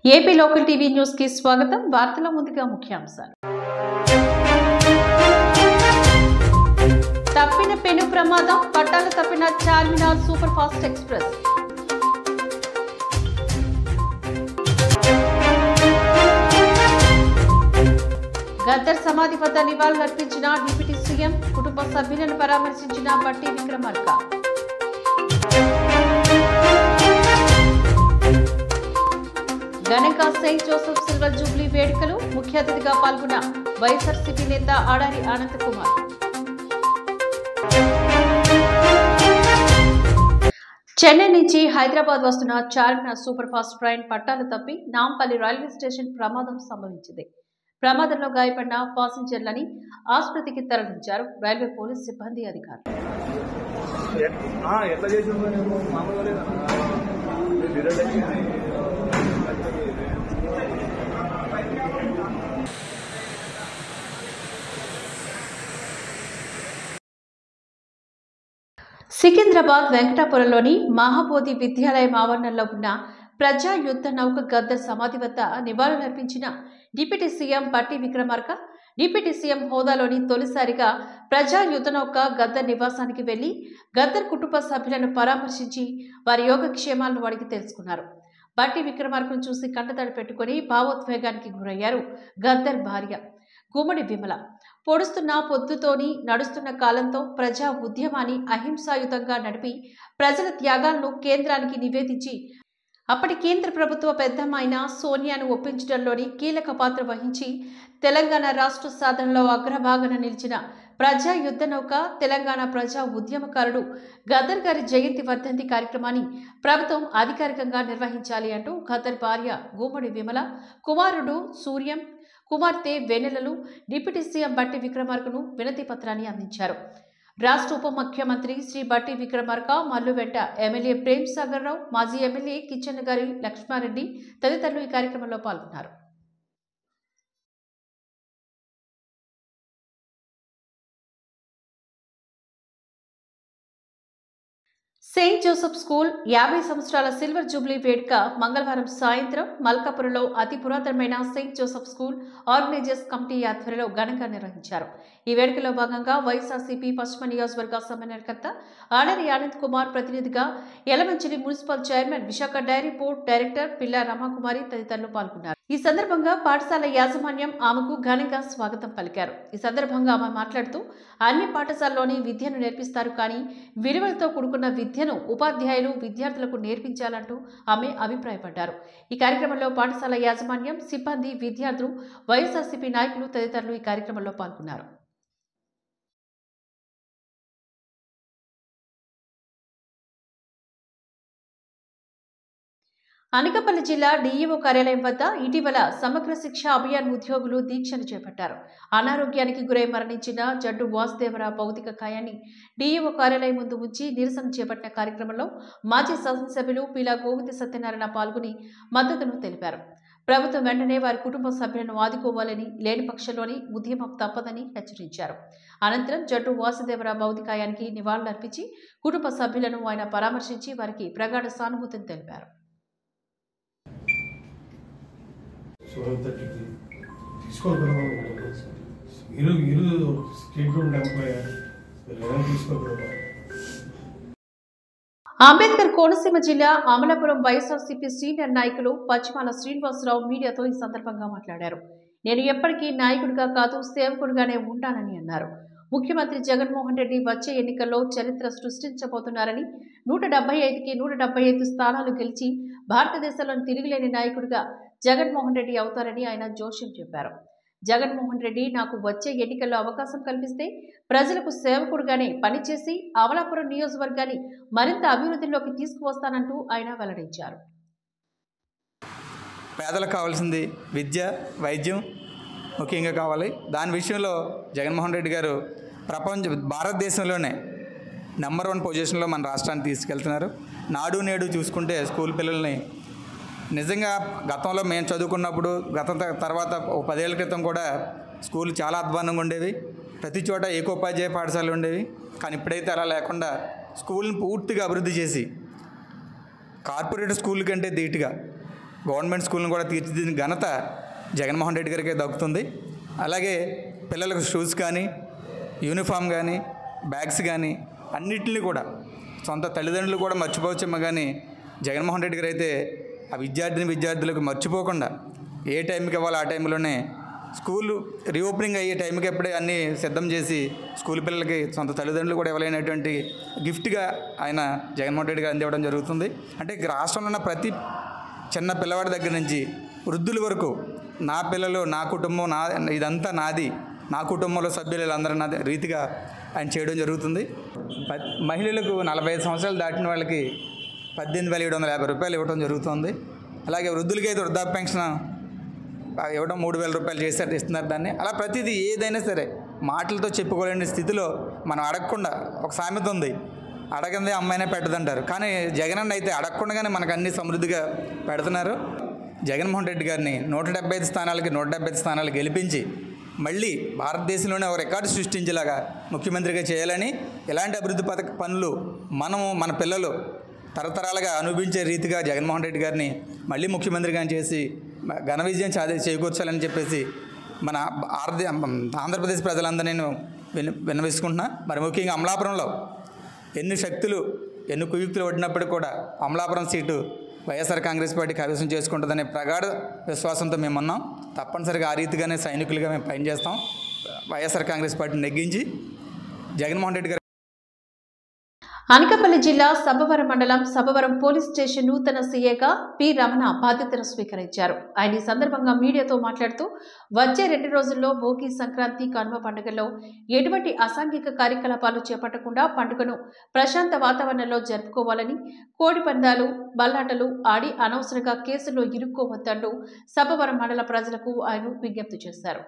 AP local TV news కి స్వాగతం వార్తల ముందుగా ముఖ్యాంశాలు తప్పిన పెను ప్రమాదం పట్టాలు తప్పిన Charminar super fast express Gaddar సమాధి వద్ద నివాళులర్పించిన డిప్యూటీ సీఎం కుటుంబ సభ్యులను పరామర్శించిన బట్టి విక్రమార్క ఘనంగా సెయింట్ జోసెఫ్ సిల్వర్ జూబ్లీ వేడుకలు ముఖ్య అతిథిగా పాల్గొన్న వైఎస్ఆర్సీపీ నేత ఆడారి ఆనంద్ కుమార్ చెన్నై నుంచి హైదరాబాద్ వస్తున్న చార్మినార్ సూపర్ ఫాస్ట్ ట్రైన్ పట్టాలు తప్పి నాంపల్లి రైల్వే స్టేషన్ ప్రమాదం సంభవించింది ప్రమాదంలో గాయపడిన పాసింజర్లని ఆసుపత్రికి తరలించారు రైల్వే పోలీస్ సిబ్బంది అధికారులు ఆ, ఎట్లా చేసి నేను మామూలుగా లేదన్నా మీరు డిరైట్ అయ్యి సికింద్రాబాద్ వెంకటాపురంలోని మహాబోధి విద్యాలయం ఆవరణలో ఉన్న ప్రజా యుద్ధ నౌక గద్దర్ సమాధి వద్ద నివాళులర్పించిన డిప్యూటీ సీఎం బట్టి విక్రమార్క డిప్యూటీ సీఎం హోదాలోని తొలిసారిగా ప్రజా యుద్ధ నౌక గద్దర్ నివాసానికి వెళ్లి గద్దర్ కుటుంబ సభ్యులను పరామర్శించి వారి యోగక్షేమాలను అడిగి తెలుసుకున్నారు బట్టి విక్రమార్కను చూసి కంటతడి పెట్టుకుని భావోద్వేగానికి గురయ్యారు గద్దర్ భార్య గుమ్మడి విమల పొడుస్తున్న పొద్దుతోని నడుస్తున్న కాలంతో ప్రజా ఉద్యమాన్ని అహింసాయుతంగా నడిపి ప్రజల త్యాగాలను కేంద్రానికి నివేదించి అప్పటి కేంద్ర ప్రభుత్వ పెద్దమ్మ అయిన సోనియాను ఒప్పించడంలోని కీలక పాత్ర వహించి తెలంగాణ రాష్ట్ర సాధనలో అగ్రభాగన నిలిచిన ప్రజా యుద్ధ నౌక తెలంగాణ ప్రజా ఉద్యమకారుడు గద్దర్ గారి జయంతి వర్ధంతి కార్యక్రమాన్ని ప్రభుత్వం అధికారికంగా నిర్వహించాలి అంటూ గద్దర్ భార్య గుమ్మడి విమల కుమారుడు సూర్యం కుమార్తె వెన్నెలలు డిప్యూటీ సీఎం బట్టి విక్రమార్కను వినతి పత్రాన్ని అందించారు రాష్ట్ర ఉప ముఖ్యమంత్రి శ్రీ బట్టి విక్రమార్క మల్లువెంట ఎమ్మెల్యే ప్రేమ్ సాగర్ రావు మాజీ ఎమ్మెల్యే కిచెన్ గారి లక్ష్మారెడ్డి తదితరులు ఈ కార్యక్రమంలో పాల్గొన్నారు సెయింట్ జోసెఫ్ స్కూల్ యాభై సంవత్సరాల సిల్వర్ జూబ్లీ వేడుక మంగళవారం సాయంత్రం మల్కాపురంలో అతి పురాతనమైన saint Joseph school organisers committee ఆధ్వర్యంలో ఘనంగా నిర్వహించారు ఈ వేడుకలో భాగంగా వైఎస్ఆర్సీపీ పశ్చిమ నియోజకవర్గ సమన్వయకర్త ఆడరి ఆనంద్ కుమార్ ప్రతినిధిగా Yelamanchili municipal chairman Visakha dairy board director Pilla Ramakumari తదితరులు పాల్గొన్నారు ఈ సందర్భంగా పాఠశాల యాజమాన్యం ఆమెకు ఘనంగా స్వాగతం పలికారు ఈ సందర్భంగా ఆమె మాట్లాడుతూ అన్ని పాఠశాలలోని విద్యను నేర్పిస్తారు కానీ విలువలతో కూడుకున్న విద్యను ఉపాధ్యాయులు విద్యార్థులకు నేర్పించాలంటూ ఆమె అభిప్రాయపడ్డారు ఈ కార్యక్రమంలో పాఠశాల యాజమాన్యం సిబ్బంది విద్యార్థులు వైఎస్ఆర్సీపీ నాయకులు తదితరులు ఈ కార్యక్రమంలో పాల్గొన్నారు అనకాపల్లి జిల్లా డీఈఓ కార్యాలయం వద్ద ఇటీవల సమగ్ర శిక్ష అభియాన్ ఉద్యోగులు దీక్షను చేపట్టారు అనారోగ్యానికి గురై మరణించిన జడ్డు వాసుదేవరావు భౌతిక కాయాన్ని డీఈఓ కార్యాలయం ముందు ఉంచి నిరసన చేపట్టిన కార్యక్రమంలో మాజీ శాసనసభ్యులు పీలా గోవింద సత్యనారాయణ పాల్గొని మద్దతును తెలిపారు ప్రభుత్వం వెంటనే వారి కుటుంబ సభ్యులను ఆదుకోవాలని లేని పక్షంలోని ఉద్యమం తప్పదని హెచ్చరించారు అనంతరం జడ్డు వాసుదేవరావు భౌతికాయానికి నివాళులర్పించి కుటుంబ సభ్యులను ఆయన పరామర్శించి వారికి ప్రగాఢ సానుభూతిని తెలిపారు ట్వెల్వ్ థర్టీకి తీసుకోగలమా మీరు మీరు స్టేట్ గవర్నమెంట్ ఎంప్లాయర్ ఎలా తీసుకోగలమా అంబేద్కర్ కోనసీమ జిల్లా అమలాపురం వైఎస్ఆర్సీపీ సీనియర్ నాయకులు పచ్చిమాల శ్రీనివాసరావు మీడియాతో ఈ సందర్భంగా మాట్లాడారు నేను ఎప్పటికీ నాయకుడిగా కాదు సేవకుడిగానే ఉంటానని అన్నారు ముఖ్యమంత్రి జగన్మోహన్ రెడ్డి వచ్చే ఎన్నికల్లో చరిత్ర సృష్టించబోతున్నారని నూట డెబ్బై ఐదుకి నూట డెబ్బై ఐదు స్థానాలు గెలిచి భారతదేశంలోని తిరిగిలేని నాయకుడిగా జగన్మోహన్ రెడ్డి అవుతారని ఆయన జోష్యం చెప్పారు జగన్మోహన్ రెడ్డి నాకు వచ్చే ఎన్నికల్లో అవకాశం కల్పిస్తే ప్రజలకు సేవకుడుగానే పనిచేసి అమలాపురం నియోజకవర్గాన్ని మరింత అభివృద్ధిలోకి తీసుకువస్తానంటూ ఆయన వెల్లడించారు పేదలకు కావాల్సింది విద్య వైద్యం ముఖ్యంగా కావాలి దాని విషయంలో జగన్మోహన్ రెడ్డి గారు ప్రపంచ భారతదేశంలోనే నెంబర్ వన్ పొజిషన్లో మన రాష్ట్రాన్ని తీసుకెళ్తున్నారు నాడు నేడు చూసుకుంటే స్కూల్ పిల్లల్ని నిజంగా గతంలో మేము చదువుకున్నప్పుడు గత త- తర్వాత ఒక పదేళ్ల క్రితం కూడా స్కూల్ చాలా అధ్వానంగా ఉండేవి ప్రతి చోట ఏకోపాధ్యాయ పాఠశాలలు ఉండేవి కానీ ఇప్పుడైతే అలా లేకుండా స్కూల్ని పూర్తిగా అభివృద్ధి చేసి కార్పొరేట్ స్కూల్ కంటే ధీటుగా గవర్నమెంట్ స్కూల్ని కూడా తీర్చిదిద్దిన ఘనత జగన్మోహన్ రెడ్డి గారికి దక్కుతుంది అలాగే పిల్లలకు షూస్ కానీ యూనిఫామ్ కానీ బ్యాగ్స్ కానీ అన్నిటిని కూడా సొంత తల్లిదండ్రులు కూడా మర్చిపోవచ్చేమో కానీ జగన్మోహన్ రెడ్డి గారు అయితే ఆ విద్యార్థిని విద్యార్థులకు మర్చిపోకుండా ఏ టైంకి ఇవ్వాలో ఆ టైంలోనే స్కూల్ రీఓపెనింగ్ అయ్యే టైంకి ఎప్పుడే అన్నీ సిద్ధం చేసి స్కూల్ పిల్లలకి సొంత తల్లిదండ్రులు కూడా ఇవ్వలేనటువంటి గిఫ్ట్గా ఆయన జగన్మోహన్ రెడ్డి గారు అందివ్వడం జరుగుతుంది అంటే ఇక రాష్ట్రంలో ఉన్న ప్రతి చిన్న పిల్లవాడి దగ్గర నుంచి వృద్ధుల వరకు నా పిల్లలు నా కుటుంబం నా ఇదంతా నాది నా కుటుంబంలో సభ్యులు వీళ్ళందరూ నా రీతిగా ఆయన చేయడం జరుగుతుంది ప- మహిళలకు నలభై ఐదు సంవత్సరాలు దాటిన వాళ్ళకి పద్దెనిమిది వేల ఏడు వందల యాభై రూపాయలు ఇవ్వడం జరుగుతుంది అలాగే వృద్ధులకి అయితే వృద్ధాప్య పెన్షన్ ఆ ఇవ్వడం మూడు వేల రూపాయలు చేశారు ఇస్తున్నారు దాన్ని అలా ప్రతిదీ ఏదైనా సరే మాటలతో చెప్పుకోలేని స్థితిలో మనం అడగకుండా ఒక సామెత ఉంది అడగందే అమ్మాయినే పెట్టదంటారు కానీ జగనన్న అయితే అడగకుండానే మనకు అన్ని సమృద్ధిగా పెడుతున్నారు జగన్మోహన్ రెడ్డి గారిని నూట డెబ్బై ఐదు స్థానాలకి నూట డెబ్బై ఐదు స్థానాలు గెలిపించి మళ్ళీ భారతదేశంలోనే ఒక రికార్డు సృష్టించేలాగా ముఖ్యమంత్రిగా చేయాలని ఇలాంటి అభివృద్ధి పథక పనులు మనము మన పిల్లలు తరతరాలుగా అనుభవించే రీతిగా జగన్మోహన్ రెడ్డి గారిని మళ్ళీ ముఖ్యమంత్రిగా చేసి మ- ఘన విజయం సాధి చేకూర్చాలని చెప్పేసి మన ఆర్థి ఆంధ్రప్రదేశ్ ప్రజలందరినీ నేను విన్న విన్నవిసుకుంటున్నా మరి ముఖ్యంగా అమలాపురంలో ఎన్ని శక్తులు ఎన్ని కుయుక్తులు పడినప్పటికీ కూడా Amalapuram seat YSR Congress party కైవసం చేసుకుంటుందనే ప్రగాఢ విశ్వాసంతో మేము ఉన్నాం తప్పనిసరిగా ఆ రీతిగానే సైనికులుగా మేము పనిచేస్తాం వైఎస్ఆర్ కాంగ్రెస్ పార్టీని నెగ్గించి జగన్మోహన్ రెడ్డి గారు అనకాపల్లి జిల్లా సబ్బవరం మండలం సబ్బవరం పోలీస్ స్టేషన్ నూతన సీఏగా పి రమణ బాధ్యతలు స్వీకరించారు ఆయన ఈ సందర్భంగా మీడియాతో మాట్లాడుతూ వచ్చే రెండు రోజుల్లో భోగి సంక్రాంతి కనుమ పండుగల్లో ఎటువంటి అసాంఘిక కార్యకలాపాలు చేపట్టకుండా పండుగను ప్రశాంత వాతావరణంలో జరుపుకోవాలని కోడి పందాలు బల్లాటలు ఆడి అనవసరంగా కేసుల్లో ఇరుక్కోవద్దంటూ సబ్బవరం మండల ప్రజలకు ఆయన విజ్ఞప్తి చేశారు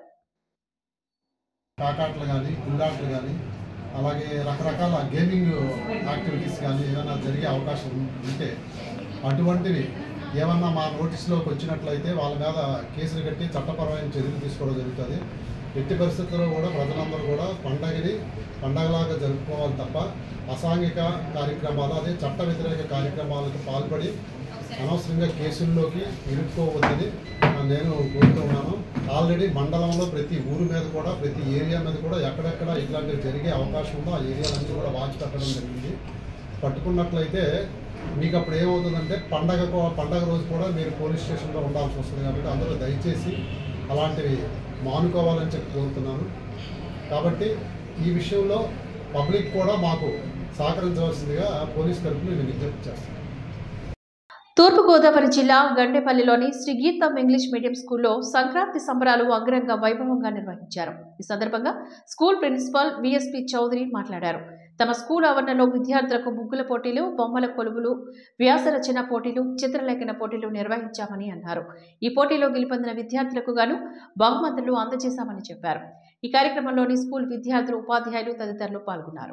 కాకాట్లు కానీ గుండాట్లు కానీ అలాగే రకరకాల గేమింగ్ యాక్టివిటీస్ కానీ ఏమైనా జరిగే అవకాశం ఉంటే అటువంటివి ఏమన్నా మా నోటీస్లోకి వచ్చినట్లయితే వాళ్ళ మీద కేసులు కట్టి చట్టపరమైన చర్యలు తీసుకోవడం జరుగుతుంది ఎట్టి పరిస్థితుల్లో కూడా ప్రజలందరూ కూడా పండగని పండగలాగా జరుపుకోవాలి తప్ప అసాంఘిక కార్యక్రమాలు అదే చట్ట వ్యతిరేక కార్యక్రమాలకు పాల్పడి అనవసరంగా కేసుల్లోకి ఇరుక్కోవద్దని నేను కోరుతున్నాను ఆల్రెడీ మండలంలో ప్రతి ఊరు మీద కూడా ప్రతి ఏరియా మీద కూడా ఎక్కడెక్కడ ఇట్లాంటివి జరిగే అవకాశం ఉందో ఆ ఏరియాలన్నీ కూడా వాచ్ పెట్టడం జరిగింది పట్టుకున్నట్లయితే మీకు అప్పుడు ఏమవుతుందంటే పండగ కో- పండగ రోజు కూడా మీరు పోలీస్ స్టేషన్లో ఉండాల్సి వస్తుంది కాబట్టి అందరూ దయచేసి అలాంటివి మానుకోవాలని చెప్పి కోరుతున్నాను కాబట్టి ఈ విషయంలో పబ్లిక్ కూడా మాకు సహకరించవలసిందిగా పోలీస్ తరఫున నేను విజ్ఞప్తి చేస్తాను తూర్పుగోదావరి జిల్లా గండేపల్లిలోని శ్రీ గీతం ఇంగ్లీష్ మీడియం స్కూల్లో సంక్రాంతి సంబరాలు అంగరంగ వైభవంగా నిర్వహించారు ఈ సందర్భంగా స్కూల్ ప్రిన్సిపాల్ విఎస్పి చౌదరి మాట్లాడారు తమ స్కూల్ ఆవరణలో విద్యార్థులకు ముగ్గుల పోటీలు బొమ్మల కొలువులు వ్యాసరచన పోటీలు చిత్రలేఖన పోటీలు నిర్వహించామని అన్నారు ఈ పోటీలో గెలుపొందిన విద్యార్థులకు గాను బహుమతులు అందజేశామని చెప్పారు ఈ కార్యక్రమంలోని స్కూల్ విద్యార్థులు ఉపాధ్యాయులు తదితరులు పాల్గొన్నారు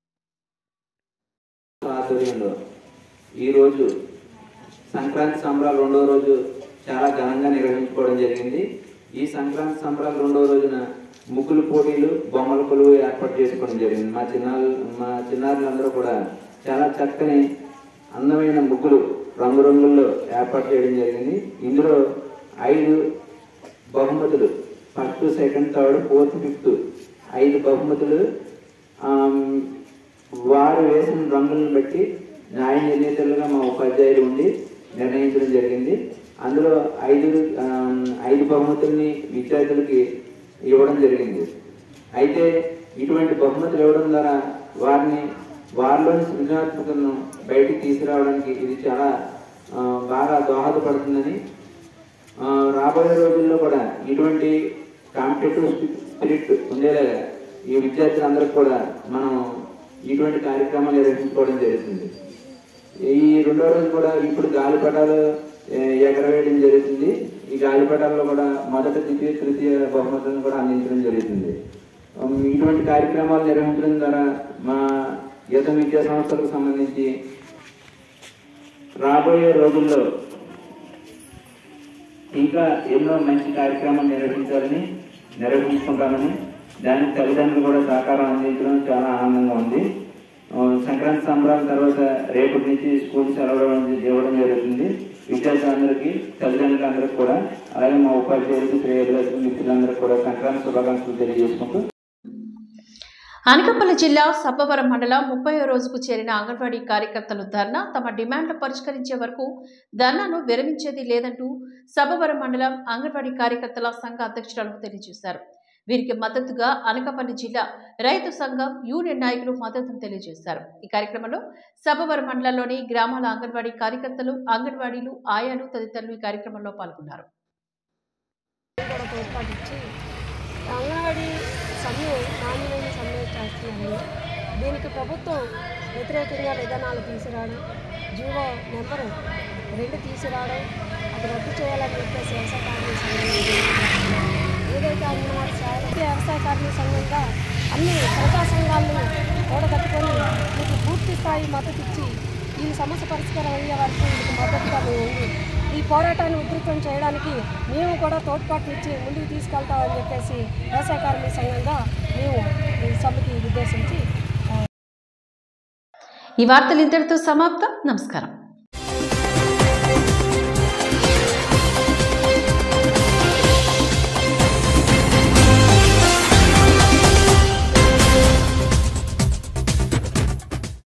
ఆధ్వర్యంలో ఈరోజు సంక్రాంతి సంబరాలు రెండో రోజు చాలా ఘనంగా నిర్వహించుకోవడం జరిగింది ఈ సంక్రాంతి సంబరాలు రెండో రోజున ముగ్గులు పోటీలు బొమ్మల కొలువు ఏర్పాటు చేసుకోవడం జరిగింది మా చిన్నారులు మా చిన్నారులందరూ కూడా చాలా చక్కని అందమైన ముగ్గులు రంగురంగుల్లో ఏర్పాటు చేయడం జరిగింది ఇందులో ఐదు బహుమతులు first second third fourth fifth ఐదు బహుమతులు ఆమ్, వారు వేసిన రంగులను బట్టి న్యాయ నిర్ణేతలుగా మా ఉపాధ్యాయులు ఉండి నిర్ణయించడం జరిగింది అందులో ఐదు ఆమ్, ఐదు బహుమతుల్ని విద్యార్థులకి ఇవ్వడం జరిగింది అయితే ఇటువంటి బహుమతులు ఇవ్వడం ద్వారా వారిని వారిలోని సృజనాత్మకతను బయటికి తీసుకురావడానికి ఇది చాలా ఆ, బాగా దోహదపడుతుందని ఆ, రాబోయే రోజుల్లో కూడా ఇటువంటి కాంపిటేటివ్ స్పిరిట్ ఉండేలాగా ఈ విద్యార్థులందరికీ కూడా మనం ఇటువంటి కార్యక్రమాలు నిర్వహించుకోవడం జరుగుతుంది ఈ రెండో రోజు కూడా ఇప్పుడు గాలిపటాలు ఏ, ఎగరవేయడం జరుగుతుంది ఈ గాలిపటాల్లో కూడా మొదటి ద్వితీయ తృతీయ బహుమతులను కూడా అందించడం జరుగుతుంది ఉమ్, ఇటువంటి కార్యక్రమాలు నిర్వహించడం ద్వారా మా యుద్ధ విద్యా సంస్థలకు సంబంధించి రాబోయే రోజుల్లో ఇంకా ఎన్నో మంచి కార్యక్రమాలు నిర్వహించాలని నిర్వహించుకుంటామని దానికి తల్లిదండ్రులు కూడా సహకారం అందించడం చాలా ఆనందంగా ఉంది ఆ, సంక్రాంతి సంబరాల తర్వాత రేపటి నుంచి స్కూల్ సెలవు ఇవ్వడం జరుగుతుంది విద్యార్థులందరికీ తల్లిదండ్రులందరికీ కూడా అలాగే మా ఉపాధ్యాయులకు శ్రేయర్లకు మిత్రులందరికీ కూడా సంక్రాంతి శుభాకాంక్షలు తెలియజేసుకుంటూ అనకాపల్లి జిల్లా సబ్బవరం మండలం ముప్పై రోజుకు చేరిన అంగన్వాడీ కార్యకర్తలు ధర్నా తమ డిమాండ్లు పరిష్కరించే వరకు ధర్నాను విరమించేది లేదంటూ సబ్బవరం మండలం అంగన్వాడీ కార్యకర్తల సంఘ అధ్యక్షురాలు తెలియజేశారు వీరికి మద్దతుగా అనకాపల్లి జిల్లా రైతు సంఘం యూనియన్ నాయకులు మద్దతును తెలియజేశారు ఈ కార్యక్రమంలో సబ్బవరం మండలంలోని గ్రామాల అంగన్వాడీ కార్యకర్తలు అంగన్వాడీలు ఆయాలు తదితరులు ఈ కార్యక్రమంలో పాల్గొన్నారు కూడా తోడ్పాటిచ్చి అంగన్వాడీ సమ్మె నాణ్యమైన సమ్మె చేస్తున్నాము దీనికి ప్రభుత్వం వ్యతిరేకంగా విధానాలు తీసుకురావడం జీవో నెంబరు రెండు తీసుకురావడం అది రద్దు చేయాలని చెప్పేసి వ్యవసాయ కార్మిక సంఘం ఏదైతే అంగన్వాడీ స్థాయిలో వ్యవసాయ కార్మిక సంఘంగా అన్ని ప్రజా సంఘాలను కూడగట్టుకొని మీకు పూర్తి స్థాయి మద్దతు ఇచ్చి ఈ సమస్య పరిష్కారం అయ్యే వరకు మీకు మద్దతుగా మేము ఉంది ఈ పోరాటాన్ని ఉధృతం చేయడానికి మేము కూడా తోడ్పాటునిచ్చి ముందుకు తీసుకెళ్తామని చెప్పేసి వ్యవసాయ కార్మిక సంఘంగా మేము ఈ సభకి ఉద్దేశించి ఈ వార్తలు ఇంతటితో సమాప్తం నమస్కారం